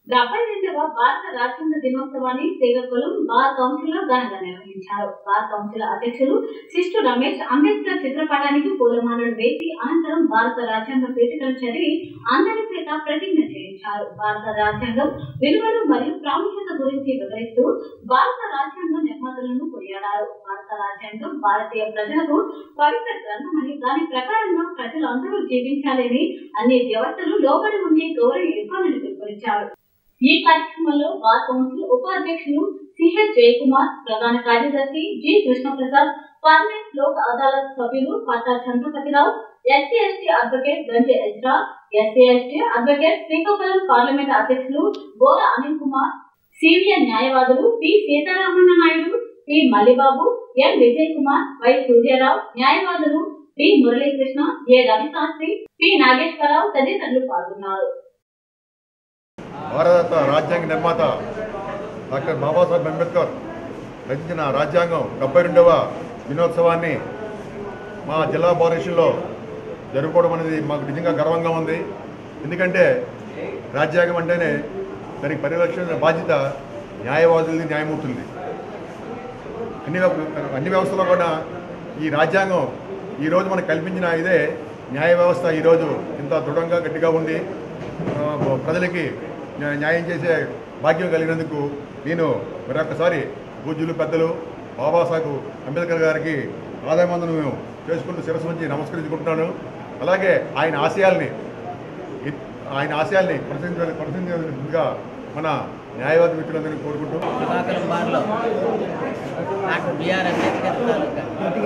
డెబ్బై రెండవ భారత రాజ్యాంగ దినోత్సవాన్ని శ్రీకాకుళం బార్ కౌన్సిల్ లో ఘనంగా నిర్వహించారు బార్ కౌన్సిల్ అధ్యక్షులు సిస్టు రమేష్ అంబేద్కర్ చిత్రపటానికి పూలమాలలు వేసి అనంతరం భారత రాజ్యాంగ పీఠికలు చదివి అందరి చేత ప్రతిజ్ఞ చేయించారు భారత రాజ్యాంగం విలువలు మరియు ప్రాముఖ్యత గురించి వివరిస్తూ భారత రాజ్యాంగ నిర్మాతలను కొనియాడారు భారత రాజ్యాంగం భారతీయ ప్రజలకు పవిత్ర గ్రంథమని దాని ప్రకారంగా ప్రజలందరూ జీవించాలని అన్ని వ్యవస్థలు లోబడి ఉండి గౌరవ ఇవ్వాలని పిలుపునిచ్చారు ఈ కార్యక్రమంలో బార్ కౌన్సిల్ ఉపాధ్యక్షులు సిహెచ్ జయకుమార్ ప్రధాన కార్యదర్శి జి కృష్ణప్రసాద్ పర్మనెంట్ లోక్ అదాలత్ సభ్యులు Patta Chandrapatirao SC ST advocate Ganje Ezra SC ST advocate Srikakulam parliament అధ్యక్షులు బోర అనిల్ కుమార్ సీనియర్ న్యాయవాదులు P Sitaramanna Naidu P Mallibabu M Vijay Kumar Y Suryarao న్యాయవాదులు P Muralikrishna A Ravishastri P Nageswararao తదితరులు పాల్గొన్నారు భారత రాజ్యాంగ నిర్మాత డాక్టర్ బాబాసాహెబ్ అంబేద్కర్ రచించిన రాజ్యాంగం డెబ్బై రెండవ దినోత్సవాన్ని మా జిల్లా బారేషన్లో జరుపుకోవడం అనేది మాకు నిజంగా గర్వంగా ఉంది ఎందుకంటే రాజ్యాంగం అంటేనే దానికి పరిరక్షణ బాధ్యత న్యాయవాదులది న్యాయమూర్తులది అన్ని వ్య- అన్ని వ్యవస్థలో కూడా ఈ రాజ్యాంగం ఈరోజు మనకు కల్పించిన ఇదే న్యాయ వ్యవస్థ ఈరోజు ఇంత దృఢంగా గట్టిగా ఉండి ఆ, ప్రజలకి న్యా- న్యాయం చేసే భాగ్యం కలిగినందుకు నేను మరొకసారి పూజ్యులు పెద్దలు బాబాసాహెబ్ అంబేద్కర్ గారికి ఆదాయమందును మేము చేసుకుంటూ శిరస్సు నుంచి నమస్కరించుకుంటున్నాను అలాగే ఆయన ఆశయాల్ని ఇ- ఆయన ఆశయాల్ని ప్రసంగించ ప్రసంగించగా మన న్యాయవాది మిత్రులందరినీ కోరుకుంటూ శ్రీకాకుళం బార్లో డాక్టర్ బిఆర్ అంబేద్కర్ తాలూకా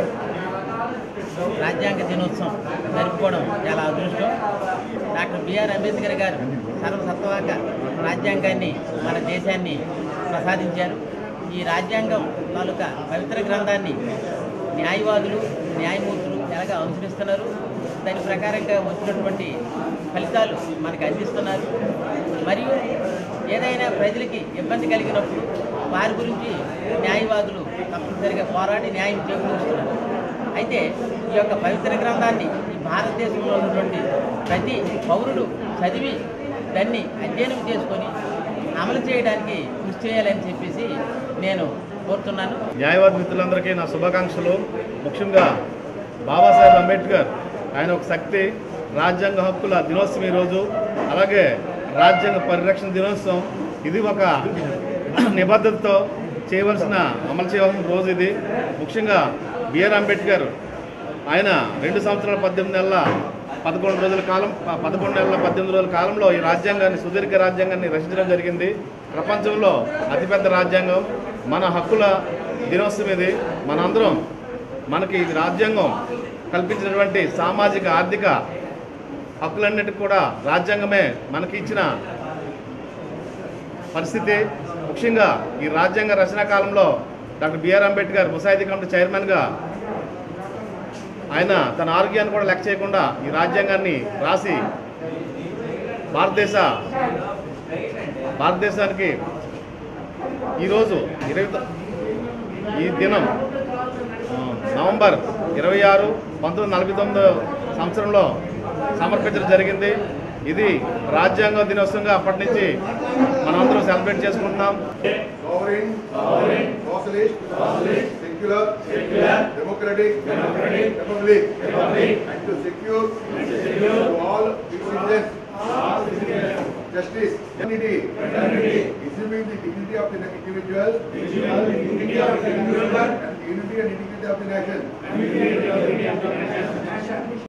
రాజ్యాంగ దినోత్సవం జరుపుకోవడం చాలా అదృష్టం డాక్టర్ బిఆర్ అంబేద్కర్ గారు సర్వసత్వాక రాజ్యాంగాన్ని మన దేశాన్ని ప్రసాదించారు ఈ రాజ్యాంగం తాలూకా పవిత్ర గ్రంథాన్ని న్యాయవాదులు న్యాయమూర్తులు ఎలాగ అనుసరిస్తున్నారు దాని ప్రకారంగా వచ్చినటువంటి ఫలితాలు మనకు అందిస్తున్నారు మరియు ఏదైనా ప్రజలకి ఇబ్బంది కలిగినప్పుడు వారి గురించి న్యాయవాదులు తప్పనిసరిగా పోరాడి న్యాయం చేకూరుస్తున్నారు అయితే ఈ యొక్క పవిత్ర గ్రంథాన్ని ఈ భారతదేశంలో ఉన్నటువంటి ప్రతి పౌరుడు చదివి దాన్ని అధ్యయనం చేసుకొని అమలు చేయడానికి కృషి చేయాలని చెప్పేసి నేను కోరుతున్నాను న్యాయవాది మిత్రులందరికీ నా శుభాకాంక్షలు ముఖ్యంగా బాబాసాహెబ్ అంబేద్కర్ ఆయన ఒక శక్తి రాజ్యాంగ హక్కుల దినోత్సవం ఈరోజు అలాగే రాజ్యాంగ పరిరక్షణ దినోత్సవం ఇది ఒక నిబద్ధతతో చేయవలసిన అమలు చేయవలసిన రోజు ఇది ముఖ్యంగా బిఆర్ అంబేద్కర్ ఆయన రెండు సంవత్సరాల పద్దెనిమిది నెలల పదకొండు రోజుల కాలం ప- పదకొండు నెలల పద్దెనిమిది రోజుల కాలంలో ఈ రాజ్యాంగాన్ని సుదీర్ఘ రాజ్యాంగాన్ని రచించడం జరిగింది ప్రపంచంలో అతిపెద్ద రాజ్యాంగం మన హక్కుల దినోత్సవం ఇది మనందరం మనకి ఇది రాజ్యాంగం కల్పించినటువంటి సామాజిక ఆర్థిక హక్కులన్నిటికీ కూడా రాజ్యాంగమే మనకి ఇచ్చిన పరిస్థితి ముఖ్యంగా ఈ రాజ్యాంగ రచన కాలంలో డాక్టర్ బిఆర్ అంబేద్కర్ ముసాయిదీ కమిటీ చైర్మన్గా ఆయన తన ఆరోగ్యాన్ని కూడా లెక్క చేయకుండా ఈ రాజ్యాంగాన్ని రాసి భారతదేశ భారతదేశానికి ఈరోజు ఇరవై తొ- ఈ దినం ఆ, నవంబర్ ఇరవై ఆరు పంతొమ్మిది నలభై తొమ్మిదో సంవత్సరంలో సమర్పించడం జరిగింది ఇది రాజ్యాంగ దినోత్సవంగా అప్పటి నుంచి మనందరం సెలబ్రేట్ చేసుకుంటున్నాం sovereign, sovereign, socialist, socialist, secular, secular, democratic, democratic, republic, republic, and to secure, secure to all citizens, all citizens, justice, dignity, fraternity, assuming the dignity of the individual, individual, dignity of the individual, and the unity and integrity of the nation.